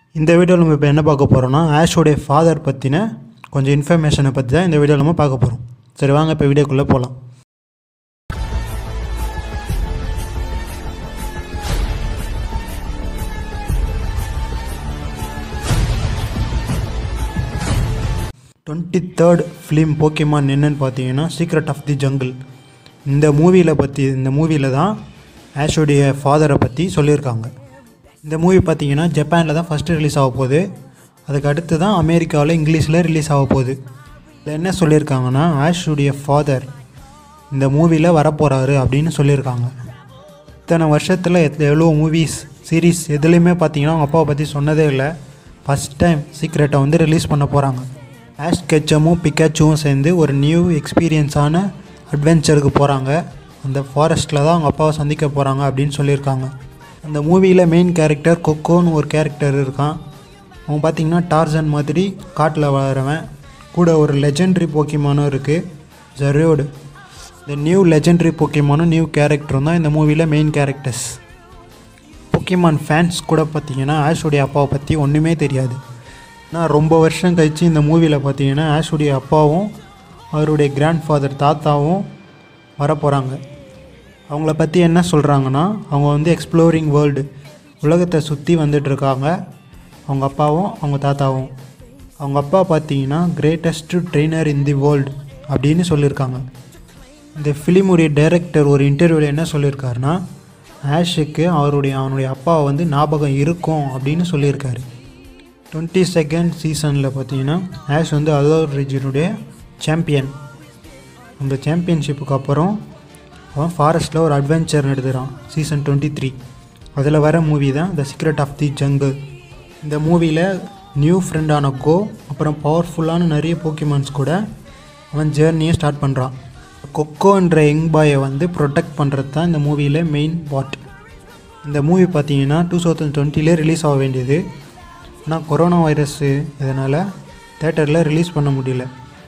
இந்த வீடியோவில் நம்ம இப்போ என்ன பார்க்க போகிறோம்னா ஆஷோடைய ஃபாதர் பற்றின கொஞ்சம் இன்ஃபர்மேஷனை பற்றி தான் இந்த வீடியோவில் நம்ம பார்க்க போகிறோம் சரி வாங்க இப்போ வீடியோக்குள்ளே போகலாம் டுவெண்ட்டி தேர்ட் ஃபிலிம் போக்கிமான் என்னன்னு பார்த்தீங்கன்னா சீக்ரெட் ஆஃப் தி ஜங்கிள் இந்த மூவியில் பற்றி இந்த மூவியில் தான் ஆஷோடைய ஃபாதரை பற்றி சொல்லியிருக்காங்க இந்த மூவி பார்த்தீங்கன்னா ஜப்பானில் தான் ஃபஸ்ட்டு ரிலீஸ் ஆக போகுது அதுக்கு அடுத்து தான் அமெரிக்காவில் இங்கிலீஷில் ரிலீஸ் ஆக போகுது இதில் என்ன சொல்லியிருக்காங்கன்னா ஆஷுடைய ஃபாதர் இந்த மூவியில் வரப்போகிறாரு அப்படின்னு சொல்லியிருக்காங்க இத்தனை வருஷத்தில் எத் எவ்வளோ மூவிஸ் சீரீஸ் எதுலேயுமே பார்த்தீங்கன்னா அவங்க அப்பாவை பற்றி சொன்னதே இல்லை ஃபஸ்ட் டைம் சீக்ரெட்டை வந்து ரிலீஸ் பண்ண போகிறாங்க ஆஷ் கெச்சமும் பிக்காச்சுவும் சேர்ந்து ஒரு நியூ எக்ஸ்பீரியன்ஸான அட்வென்ச்சருக்கு போகிறாங்க அந்த ஃபாரஸ்ட்டில் தான் அவங்க அப்பாவை சந்திக்க போகிறாங்க அப்படின்னு சொல்லியிருக்காங்க அந்த மூவியில் மெயின் கேரக்டர் கொக்கோன்னு ஒரு கேரக்டர் இருக்கான் அவன் பார்த்தீங்கன்னா டார்சன் மாதிரி காட்டில் வளரவன் கூட ஒரு லெஜெண்டரி போக்கிமானும் இருக்குது ஜெரோடு இந்த நியூ லெஜெண்டரி போக்கிமானும் நியூ கேரக்டரும் தான் இந்த மூவியில் மெயின் கேரக்டர்ஸ் போக்கிமான் ஃபேன்ஸ் கூட பார்த்தீங்கன்னா ஆஷுடைய அப்பாவை பற்றி ஒன்றுமே தெரியாது ஆனால் ரொம்ப வருஷம் கழித்து இந்த மூவியில் பார்த்தீங்கன்னா ஆஷுடைய அப்பாவும் அவருடைய கிராண்ட் ஃபாதர் தாத்தாவும் வரப்போகிறாங்க அவங்கள பற்றி என்ன சொல்கிறாங்கன்னா அவங்க வந்து எக்ஸ்ப்ளோரிங் வேர்ல்டு உலகத்தை சுற்றி வந்துட்டுருக்காங்க அவங்க அப்பாவும் அவங்க தாத்தாவும் அவங்க அப்பா பார்த்தீங்கன்னா greatest trainer in the world அப்படின்னு சொல்லியிருக்காங்க இந்த ஃபிலிமுடைய டைரக்டர் ஒரு இன்டர்வியூவில் என்ன சொல்லியிருக்காருன்னா ஆஷுக்கு அவருடைய அவனுடைய அப்பாவை வந்து ஞாபகம் இருக்கும் அப்படின்னு சொல்லியிருக்காரு டுவெண்ட்டி செகண்ட் சீசனில் பார்த்தீங்கன்னா ஆஷ் வந்து அதர் ரீஜனுடைய சாம்பியன் அந்த சாம்பியன்ஷிப்புக்கு அப்புறம் அவன் ஃபாரஸ்ட்டில் ஒரு அட்வென்ச்சர் எடுத்துகிறான் சீசன் டுவெண்ட்டி த்ரீ அதில் வர மூவி தான் the secret of the jungle இந்த மூவியில் நியூ ஃப்ரெண்டான கோ அப்புறம் பவர்ஃபுல்லான நிறைய போக்கிமான்ஸ் கூட அவன் ஜேர்னியை ஸ்டார்ட் பண்ணுறான் கொக்கோன்ற யங் பாயை வந்து ப்ரொடெக்ட் பண்ணுறது தான் இந்த மூவியில் மெயின் பாட் இந்த மூவி பார்த்தீங்கன்னா டூ தௌசண்ட் டுவெண்ட்டிலே ரிலீஸ் ஆக வேண்டியது ஆனால் கொரோனா வைரஸ்ஸு இதனால் தேட்டரில் ரிலீஸ் பண்ண முடியல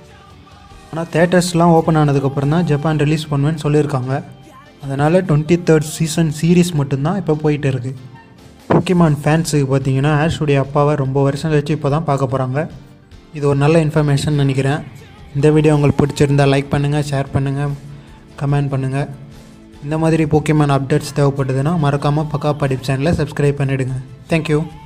ஆனால் தேட்டர்ஸ்லாம் ஓப்பன் ஆனதுக்கப்புறம் தான் ஜப்பான் ரிலீஸ் பண்ணுவேன்னு சொல்லியிருக்காங்க அதனால் டுவெண்ட்டி தேர்ட் சீசன் சீரீஸ் மட்டும்தான் இப்போ போயிட்டு இருக்குது போக்கிமான் ஃபேன்ஸுக்கு பார்த்தீங்கன்னா ஆஷுடைய அப்பாவை ரொம்ப வருஷம் கழிச்சு இப்போ தான் பார்க்க போகிறாங்க இது ஒரு நல்ல இன்ஃபர்மேஷன் நினைக்கிறேன் இந்த வீடியோ உங்களுக்கு பிடிச்சிருந்தா லைக் பண்ணுங்கள் ஷேர் பண்ணுங்கள் கமெண்ட் பண்ணுங்கள் இந்த மாதிரி போக்கிமான் அப்டேட்ஸ் தேவைப்படுதுன்னா மறக்காமல் பக்கா படிப் சேனலை சப்ஸ்கிரைப் பண்ணிவிடுங்க தேங்க்யூ